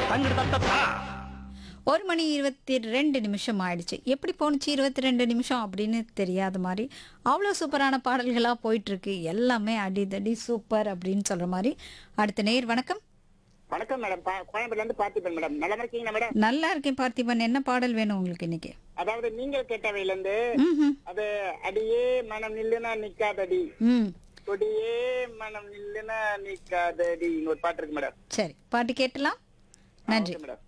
தங்கிட்டு தத்தா ஒரு மணி இருபத்தி ரெண்டு நிமிஷம் ஆயிடுச்சு எப்படி போணுச்சு இருபத்தி ரெண்டு நிமிஷம் அப்படின்னு தெரியாத மாதிரி அவ்வளோ சூப்பரான பாடல்களாக போயிட்டுருக்கு எல்லாமே அடிதடி சூப்பர் அப்படின்னு சொல்கிற மாதிரி அடுத்த நேர் வணக்கம் வணக்கம் மேடம் பா- கோயம்புத்தூர்ல இருந்து பார்த்திபன் மேடம் நல்லா இருக்கீங்களா மேடம் நல்லா இருக்கேன் பார்த்திபன் என்ன பாடல் வேணும் உங்களுக்கு இன்னைக்கு அதாவது நீங்கள் கேட்டவையில இருந்து ம் அது அடியே மனம் நில்லுனா நிக்காதடி ம் கொடியே மனம் நில்லுனா நிக்காதடி ஒரு பாட்டு இருக்கு மேடம் சரி பாட்டு கேட்டலாம் நன்றி ஓகே மேடம்